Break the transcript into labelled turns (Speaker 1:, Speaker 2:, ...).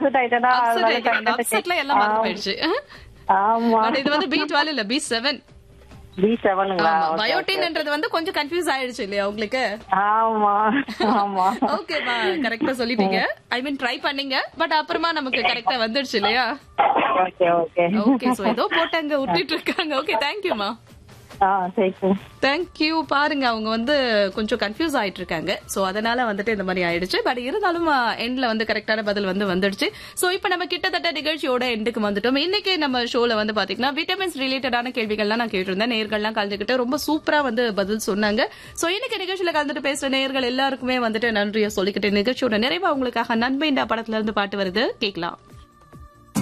Speaker 1: upset ஆயிட்டேனா
Speaker 2: upset
Speaker 1: அதனால
Speaker 2: ஆயிட்டேன் அந்த
Speaker 1: டக்குனு
Speaker 2: அப்செட்ல எல்லாம் மறந்து
Speaker 1: ஆ,
Speaker 2: போயிடுச்சு
Speaker 1: ஆமா
Speaker 2: பட் இது வந்து பி டுவெல் இல்ல பி செவன்
Speaker 1: பி செவனுங்களா
Speaker 2: பயோட்டின்ன்றது வந்து கொஞ்சம் கன்ஃபியூஸ் ஆயிடுச்சு இல்லையா உங்களுக்கு
Speaker 1: ஆமா ஆமா
Speaker 2: ஓகேமா கரெக்டா சொல்லிட்டீங்க ஐ மீன் ட்ரை பண்ணீங்க பட் அப்புறமா நமக்கு கரெக்டா வந்துடுச்சு இல்லையா
Speaker 1: ஓகே ஓகே
Speaker 2: ஓகே சோ ஏதோ போட்டாங்க விட்டுட்டு இருக்காங்க ஓகே தேங்க்யூமா
Speaker 1: ஆ சரி
Speaker 2: தேங்க்யூ பாருங்க அவங்க வந்து கொஞ்சம் கன்ஃபியூஸ் ஆயிட்டு இருக்காங்க சோ அதனால வந்துட்டு இந்த மாதிரி ஆயிடுச்சு பட் இருந்தாலும் எண்ட்ல வந்து கரெக்டான பதில் வந்து வந்துடுச்சு சோ இப்போ நம்ம கிட்டத்தட்ட நிகழ்ச்சியோட எண்டுக்கு வந்துட்டோம் இன்னைக்கு நம்ம ஷோல வந்து பாத்தீங்கன்னா விட்டமின்ஸ் ரிலேட்டடான கேள்விகள்லாம் நான் கேட்டிருந்தேன் நேர்கள்லாம் கலந்துக்கிட்டு ரொம்ப சூப்பரா வந்து பதில் சொன்னாங்க சோ இன்னைக்கு நிகழ்ச்சியில கலந்துட்டு பேசுற நேர்கள் எல்லாருக்குமே வந்துட்டு நன்றியை சொல்லிக்கிட்டு நிகழ்ச்சியோட நிறைவா உங்களுக்காக நன்மை இந்த படத்துல இருந்து பாட்டு வருது கேட்கலாம்